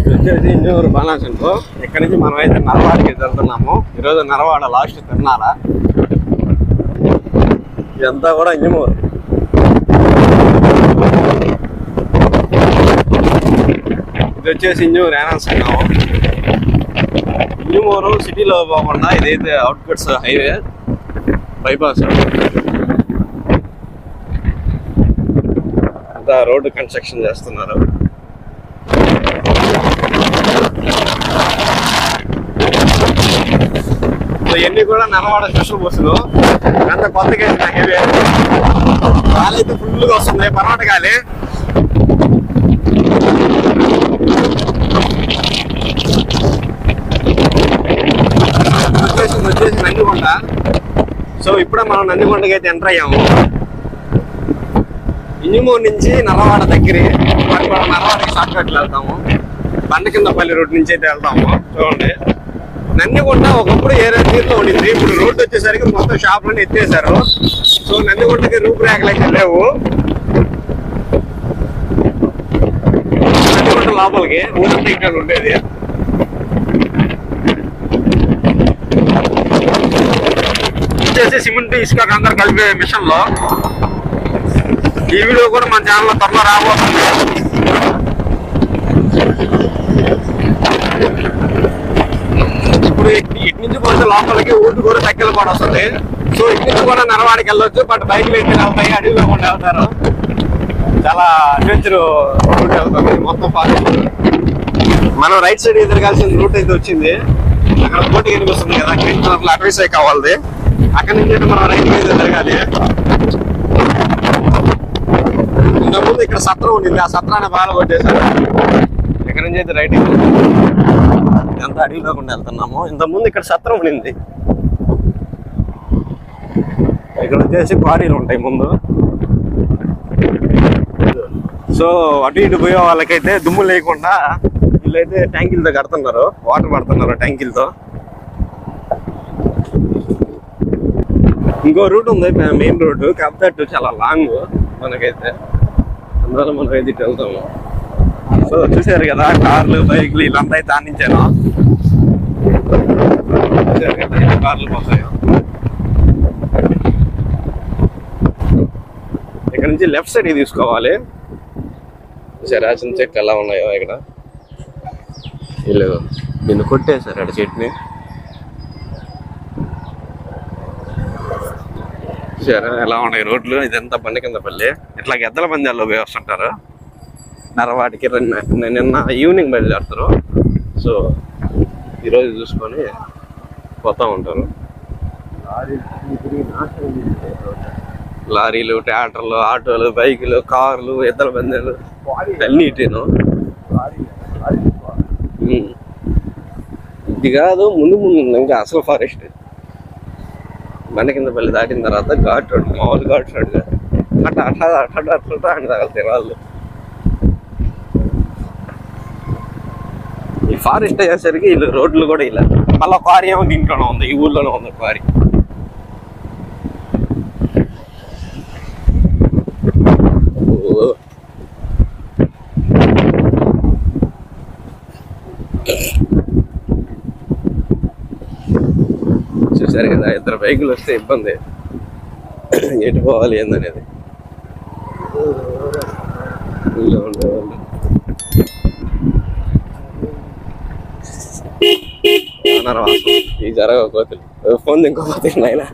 ఇది వచ్చేసి ఇంజూరు బాలాసంతో ఇక్కడ నుంచి మనం అయితే నరవాడకి వెళ్తున్నాము ఈరోజు నరవాడ లాస్ట్ తిన్నారా ఇదంతా కూడా ఇంజమూరు ఇది వచ్చేసి ఇంజూరు ఏనాల్సినాము ఇంజమూరు సిటీలో పోకుండా ఇదైతే అవుట్కట్స్ హైవే బైపాస్ అంతా రోడ్డు కన్స్ట్రక్షన్ చేస్తున్నారు సో ఇవన్నీ కూడా నల్లవాడ స్పెషల్ బస్సులు అంత కొత్తగా వేసిన హైవే గాలి అయితే ఫుల్గా వస్తుంది పర్వాట గాలి లొకేషన్ వచ్చేసి నందికొండ సో ఇప్పుడే మనం నందికొండకి అయితే ఎంటర్ అయ్యాము ఇంజమూరు నుంచి నల్లవాడ దగ్గర మరి మనం నల్లవాడకి షార్ట్ కట్లు వెళ్తాము బండ కిందపల్లి రోడ్ నుంచి అయితే వెళ్తాము చూడండి నందికొండ ఒకప్పుడు ఏరే తీరులో ఉండింది ఇప్పుడు రోడ్డు వచ్చేసరికి మొత్తం షాపులను ఎత్తేసారు సో నందికొండకి రూపురేఖలు అయితే లేవు నందికొండ లోపలికి ఊరంతా ఇక్కడ ఉండేది వచ్చేసి సిమెంట్ ఇసుక అందరు కలిపే మిషన్ లో ఈ వీడియో కూడా మన ఛానల్లో త్వరలో రాబోతుంది ఇప్పుడు ఇటు ఇటు నుంచి కొంచెం లోపలికి ఊటి కూడా తగ్గలు కూడా వస్తుంది సో ఇటు నుంచి కూడా నరవాడికి వెళ్ళొచ్చు బట్ బైక్లు అయితే వెళ్తాయి అడవిలో కూడా వెళ్తారు చాలా అడ్వెంచర్ రూట్ వెళ్తుంది మొత్తం ఫారెస్ట్ మనం రైట్ సైడ్ ఎదురగాల్సిన రూట్ అయితే వచ్చింది అక్కడ పోటీ కనిపిస్తుంది కదా గ్రీన్ కలర్ అడ్వైస్ కావాలి అక్కడ నుంచి అయితే మనం రైట్ మీద తిరగాలి ఇంతకుముందు ఇక్కడ సత్రం ఉండింది ఆ సత్రాన్ని బాగా కొట్టేశారు ఇక్కడ నుంచి అయితే రైట్ ఎంత అడవిలో కూడా వెళ్తున్నాము ఇంతకుముందు ఇక్కడ సత్రం ఉండింది ఇక్కడ వచ్చేసి క్వారీలు ఉంటాయి ముందు సో అటు ఇటు పోయే వాళ్ళకైతే దుమ్ము లేకుండా వీళ్ళైతే ట్యాంకీలతో కడుతున్నారు వాటర్ పడుతున్నారు ట్యాంకీలతో ఇంకో రూట్ ఉంది మెయిన్ రోడ్ కాకపోతే అటు చాలా లాంగ్ మనకైతే అందువల్ల మనం అయితే ఇటు వెళ్తాము సో చూసారు కదా కార్లు బైక్లు వీళ్ళంతా అయితే ఆనించాను చూసారు కదా ఎన్ని కార్లు పోతాయో ఇక్కడ నుంచి లెఫ్ట్ సైడ్ తీసుకోవాలి చూసారా చిన్న చెట్లు ఎలా ఉన్నాయో ఇక్కడ వీళ్ళు దీన్ని కొట్టేశారు అక్కడ చెట్టుని చూసారా ఎలా ఉన్నాయి రోడ్లు ఇదంతా బండి కింద పల్లి ఇట్లా ఎద్దల పందాల్లో పోయి వస్తుంటారు నరవాటికి నిన్న నిన్న ఈవినింగ్ బయలుదేరుతారు సో ఈరోజు చూసుకొని పోతా ఉంటారు లారీలు ట్రాక్టర్లు ఆటోలు బైకులు కార్లు ఎద్దల పందాలు అన్ని ఇటేను ఉమ్. ఇది కాదు ముందు ముందు ఉంది ఇంకా అసలు ఫారెస్ట్ బండ కింద పల్లి దాటిన తర్వాత ఘాట్ రోడ్ మామూలు ఘాట్ రోడ్ కాదు. అట్ట అట్ట అట్ట అట్ట అట్ట అని తగలుతాయి వాళ్ళు ఈ ఫారెస్ట్ అయ్యేసరికి వీళ్ళు రోడ్లు కూడా ఇలా మళ్ళీ క్వారీ ఏమో దీంట్లోనే ఉంది ఈ ఊర్లోనే ఉంది క్వారీ ఓ. చూసారు కదా ఇద్దరు బైకులు వస్తే ఇబ్బంది ఎటు పోవాలి ఏందనేది ఊళ్ళో ఉండేవాళ్ళు అనరవాసం ఈ జరగ కోతులు ఫోన్ ఇంకో కోతులు నాయన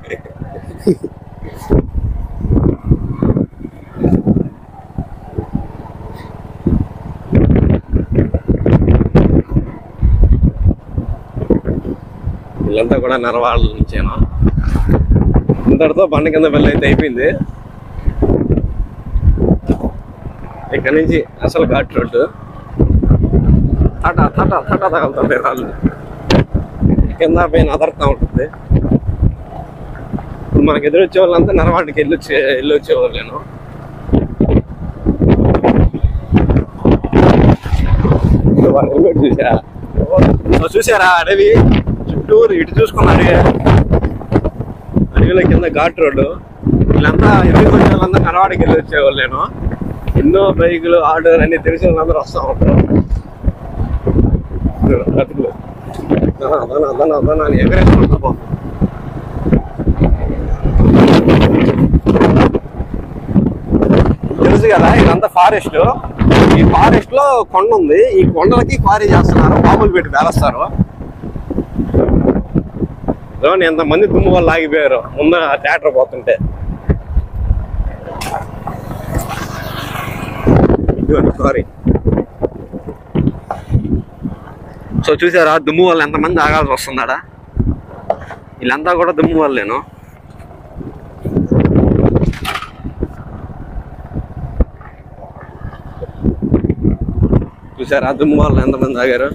వీళ్ళంతా కూడా నరవాళ్ళ నుంచేనా ఇంతటితో బండ కింద వెళ్ళి అయితే అయిపోయింది ఇక్కడ నుంచి అసలు ఘాట్ రోడ్డు తట తట తట తగలుతుంది రాళ్ళు కింద పైన అదరుతా ఉంటుంది ఇప్పుడు మనకి ఎదురు వచ్చే వాళ్ళంతా నరవాడికి వెళ్ళి వచ్చే వెళ్ళి వచ్చేవాళ్ళు నేను వాళ్ళు హెల్మెట్ చూసా ఓ చూసారా అడవి చుట్టూరు ఇటు చూసుకున్న అడవి అడవిలో కింద ఘాట్ రోడ్డు వీళ్ళంతా ఎదురు వచ్చే వాళ్ళంతా నరవాడికి వెళ్ళి వచ్చేవాళ్ళు నేను ఎన్నో బైకులు ఆటోలు అన్ని తెలిసిన వాళ్ళందరూ వస్తూ ఉంటారు అతుకులు అదన అదన అదన అని ఎగరేసుకుంటా పో తెలుసు కదా ఇదంతా ఫారెస్ట్ ఈ ఫారెస్ట్ లో కొండ ఉంది ఈ కొండలకి క్వారీ చేస్తున్నారు బాంబులు పెట్టి వేలస్తారు చూడండి ఎంతమంది దుమ్ము వాళ్ళు ఆగిపోయారు ముందు థియేటర్ పోతుంటే ఇదిగోండి క్వారీ సో చూసారా దుమ్ము వాళ్ళు ఎంతమంది ఆగాల్సి వస్తున్నాడా వీళ్ళంతా కూడా దుమ్ము వాళ్ళేను చూసారా దుమ్ము వాళ్ళు ఎంతమంది ఆగారు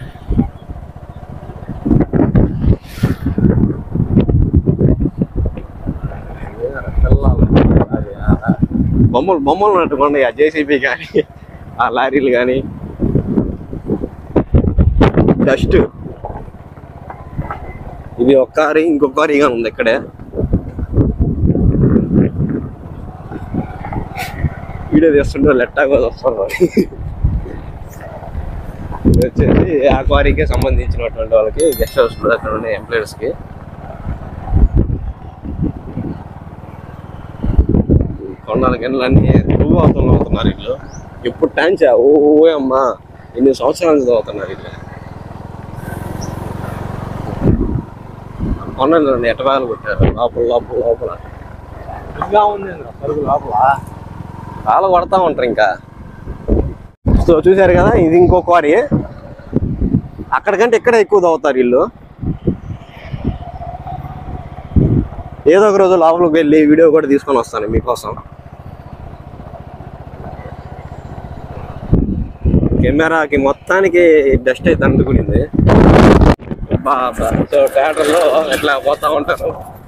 బొమ్మలు బొమ్మలు ఉన్నట్టుకోండి ఆ జేసీబీ కానీ ఆ లారీలు కానీ డస్ట్ ఇది ఒక కారీ ఇంకొక కారీగా ఉంది ఇక్కడే వీడియో తీస్తుంటే లెట్టాగా వస్తున్నారు ఇది వచ్చేసి ఆ క్వారీకి సంబంధించినటువంటి వాళ్ళకి గెస్ట్ హౌస్ అక్కడ ఉండే ఎంప్లాయర్స్ కి కొండల గిన్నెలన్నీ పువ్వు అవుతున్న అవుతున్నారు వీళ్ళు ఎప్పుడు టాంచా ఓ ఓ అమ్మా ఎన్ని సంవత్సరాల నుంచి అవుతున్నారు వీళ్ళు కొండలు ఎటవాలు కొట్టారు లోపల లోపల లోపల ఇంకా ఉంది పరుగు లోపల చాలా కొడతా ఉంటారు ఇంకా సో చూశారు కదా ఇది ఇంకో క్వారీ అక్కడికంటే ఇక్కడ ఎక్కువ తవ్వుతారు వీళ్ళు ఏదో ఒక రోజు లోపలికి వెళ్ళి వీడియో కూడా తీసుకొని వస్తాను మీకోసం కెమెరాకి మొత్తానికి డస్ట్ అయితే అందుకునింది బాబా సో థియేటర్లో ఎట్లా పోతా ఉంటారు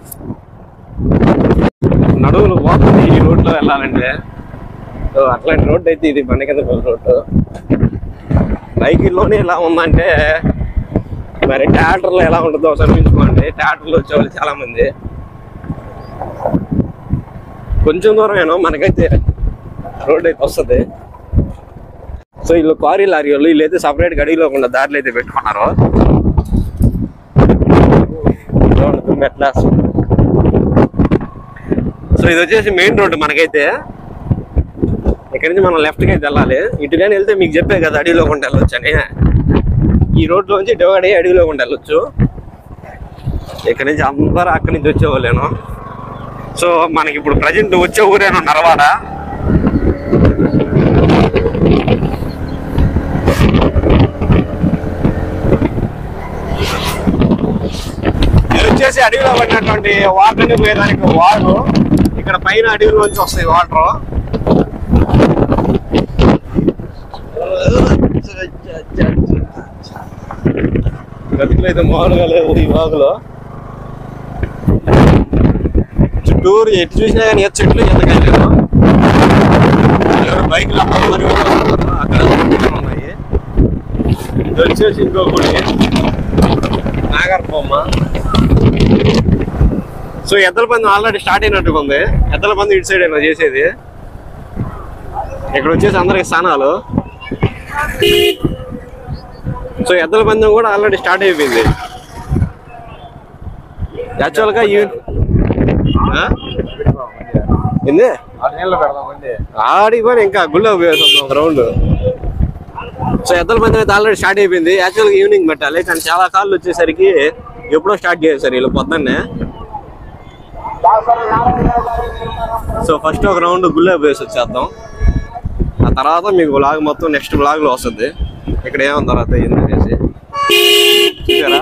నడువులు పోతుంది ఈ రోడ్లో వెళ్ళాలంటే సో అట్లాంటి రోడ్డు అయితే ఇది బండి కింద రోడ్డు బైకిల్లోనే ఇలా ఉందంటే మరి థియేటర్లో ఎలా ఉంటుందో ఒకసారి ఊహించుకోండి థియేటర్లో వచ్చేవాళ్ళు చాలా మంది కొంచెం దూరమేనో మనకైతే రోడ్ అయితే వస్తుంది సో వీళ్ళు క్వారీ లారీ వాళ్ళు వీళ్ళైతే సపరేట్ గడిలో ఉన్న దారిలో అయితే పెట్టుకున్నారు చూడండి దుమ్ము ఎట్లా వస్తుంది. సో ఇది వచ్చేసి మెయిన్ రోడ్డు మనకైతే ఇక్కడ నుంచి మనం లెఫ్ట్కి అయితే వెళ్ళాలి ఇటు కానీ వెళ్తే మీకు చెప్పే కదా అడవిలో కొండ వెళ్ళొచ్చు అని ఈ రోడ్లో నుంచి డివైడ్ అయ్యి అడవిలో కొండ వెళ్ళొచ్చు ఇక్కడ నుంచి అందరూ అక్కడి నుంచి వచ్చేవాళ్ళేను సో మనకి ఇప్పుడు ప్రజెంట్ వచ్చే ఊరేనో నరవాడ ఇది వచ్చేసి అడవిలో పడినటువంటి వాటర్ పోయేదానికి వాటర్ ఇక్కడ పైన అడవిలోంచి వస్తాయి వాటర్ గతిలో అయితే మామూలుగా లేవు ఈ వాగులో చుట్టూరు ఎటు చూసినా కానీ ఏ చెట్లు ఎంతకాయలేదు బైక్లు అక్కడ మరి అక్కడ ఉన్నాయి ఇది వచ్చేసి ఇంకో గుడి నాగర్బొమ్మ సో ఎద్దల పందెం ఆల్రెడీ స్టార్ట్ అయినట్టుగా ఉంది ఎద్దల పందెం ఇటు సైడ్ అయినా చేసేది ఇక్కడ వచ్చేసి అందరికి స్థానాలు సో ఎద్దల పందెం కూడా ఆల్రెడీ స్టార్ట్ అయిపోయింది యాక్చువల్గా ఈ ఆ? ఏంది ఆ నీళ్ళు పెడదాం అండి ఆడికి పోయి ఇంకా గుళ్ళో పోయేస్తుంది ఒక రౌండ్ సో ఎద్దల పందెం అయితే ఆల్రెడీ స్టార్ట్ అయిపోయింది యాక్చువల్గా ఈవినింగ్ పెట్టాలి కానీ చాలా కాళ్ళు వచ్చేసరికి ఎప్పుడో స్టార్ట్ చేశారు వీళ్ళు పొద్దున్నే సో ఫస్ట్ ఒక రౌండ్ గుళ్ళో పోయేసి వచ్చేద్దాం ఆ తర్వాత మీకు బ్లాగ్ మొత్తం నెక్స్ట్ బ్లాగ్ లో వస్తుంది ఇక్కడ ఏముంది తర్వాత ఏంది అనేసి చూసారా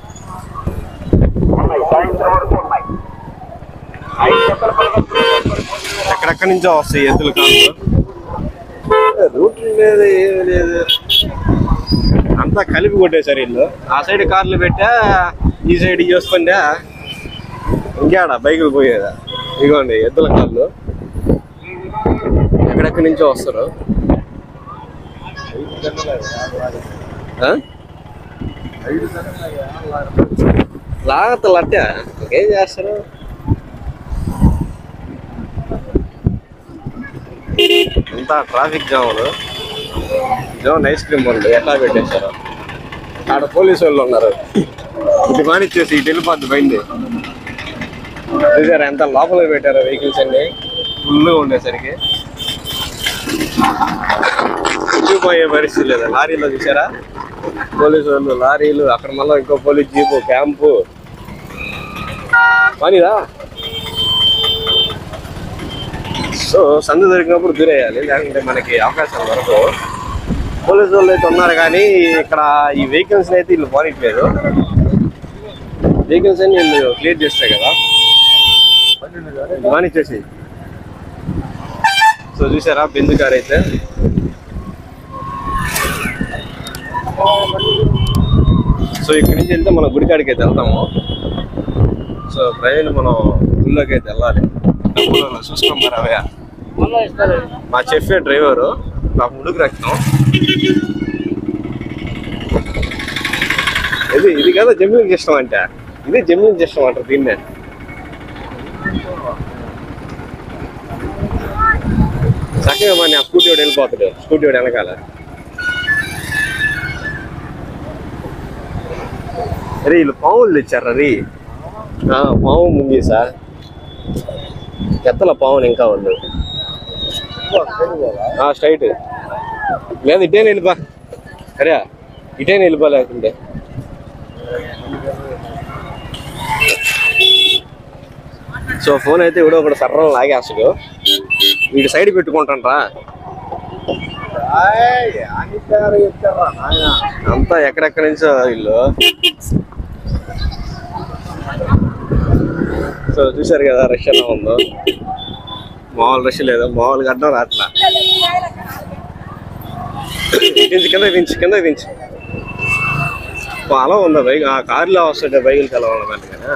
ఎక్కడెక్కడి నుంచో వస్తాయి ఎద్దుల కాళ్ళు రూట్ లేదు ఏమీ లేదు అంతా కలిపి కొట్టేశారు వీళ్ళు ఆ సైడ్ కార్లు పెట్టా ఈ సైడ్ చూస్తుండే ఇంకేడా బైకులు పోయేదా ఇదిగోండి ఎద్దుల కాళ్ళు ఎక్కడెక్కడి నుంచో వస్తారు ఆ? లాగత లట్ట ఇంకేం చేస్తారు అంతా ట్రాఫిక్ జాములు జోన్ ఐస్ క్రీమ్ వాళ్ళు ఎట్లా పెట్టేశారు ఆడ పోలీసు వాళ్ళు ఉన్నారు ఇది మానిచ్చేసి ఇటు వెళ్ళిపోద్ది బయలుదేరి చూసారా ఎంత లోపల పెట్టారో వెహికల్స్ అన్ని ఫుల్గా ఉండేసరికి పోయే పరిస్థితి లేదు లారీలో చూసారా పోలీసు వాళ్ళు లారీలు అక్కడ మళ్ళీ ఇంకో పోలీస్ జీపు క్యాంపు పనిరా సో సందు దొరికినప్పుడు దూరేయాలి లేకుంటే మనకి అవకాశాలు వరకు పోలీసు వాళ్ళు అయితే ఉన్నారు కానీ ఇక్కడ ఈ వెహికల్స్ అయితే వీళ్ళు పోనట్లేదు వెహికల్స్ అన్ని వీళ్ళు క్లియర్ చేస్తాయి కదా మానిచ్చేసి సో చూసారా బెందు కార్ అయితే సో ఇక్కడి నుంచి వెళ్తే మనం గుడికాడికి అయితే వెళ్తాము సో ప్రజలు మనం గుళ్ళోకి అయితే వెళ్ళాలి డబ్బులు చూసుకోం మరి అవే మా చెప్పే డ్రైవరు నాకు ముడుగు రక్తం ఇది ఇది కదా జమ్మింగ్ ఇష్టం అంటే ఇది జమ్మింగ్ ఇష్టం అంటారు దీన్నే చక్కగా మరి ఆ స్కూటీ వాడు వెళ్ళిపోతాడు స్కూటీ వాడు వెనకాల అరే వీళ్ళు పాములు తెచ్చారు అది పాము ముంగి సార్ ఎత్తల పాములు ఇంకా ఉంది స్ట్రైట్ లేదు ఇటే వెళ్ళిపా అరే ఇటే వెళ్ళిపో లేకుంటే సో ఫోన్ అయితే ఇవిడో ఒకటి సర్రం లాగేస్తాడు వీడి సైడ్ పెట్టుకుంటాంట్రా అంతా ఎక్కడెక్కడి నుంచో వీళ్ళు సో చూశారు కదా రష్ ఎలా ఉందో మామూలు రష్ లేదు మామూలుగా అడ్డం రాట్లా దించి కింద దించి కింద దించి అలా ఉందా బైక్ ఆ కారులో వస్తుంటే బైకులకి ఎలా ఉన్నదండి కదా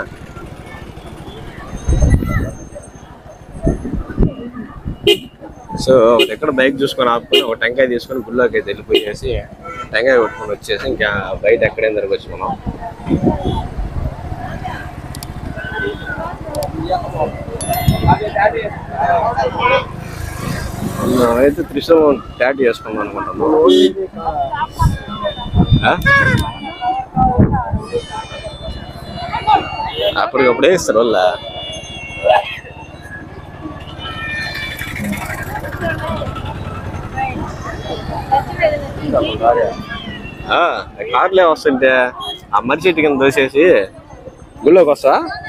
సో ఎక్కడ బైక్ చూసుకొని ఆపుకొని ఒక టెంకాయ తీసుకొని గుళ్ళోకి అయితే వెళ్ళిపోయేసి టెంకాయ కొట్టుకొని వచ్చేసి ఇంకా బయట ఎక్కడైనా తిరగచ్చు మనం అయితే త్రిశూలం ట్యాట్ చేసుకుందాం అనుకుంటాము ఆ? అప్పటికప్పుడే ఇస్తారు వాళ్ళ కార్లే వస్తుంటే ఆ మర్రి చెట్టు కింద దోసేసి గుళ్ళోకి వస్తా